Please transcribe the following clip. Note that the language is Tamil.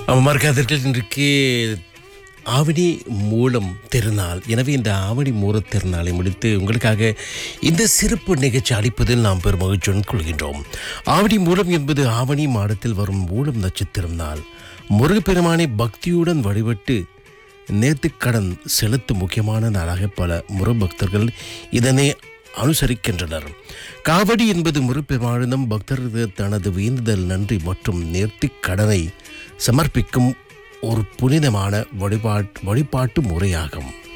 மறக்காதீர்கள் இன்றைக்கு ஆவணி மூலம் திருநாள் எனவே இந்த ஆவணி மூல திருநாளை முடித்து உங்களுக்காக இந்த சிறப்பு நிகழ்ச்சி அளிப்பதில் நாம் பெரும் மகிழ்ச்சியுடன் கொள்கின்றோம் ஆவணி மூலம் என்பது ஆவணி மாதத்தில் வரும் மூலம் நட்சத்திரம் நாள் முருகப்பெருமானை பக்தியுடன் வழிபட்டு நேர்த்திக்கடன் செலுத்தும் முக்கியமான நாளாக பல முருபக்தர்கள் இதனை அனுசரிக்கின்றனர் காவடி என்பது முருப்பெருமானிடம் பக்தர்கள் தனது வேண்டுதல் நன்றி மற்றும் நேர்த்திக் கடனை சமர்ப்பிக்கும் ஒரு புனிதமான வழிபாட் வழிபாட்டு முறையாகும்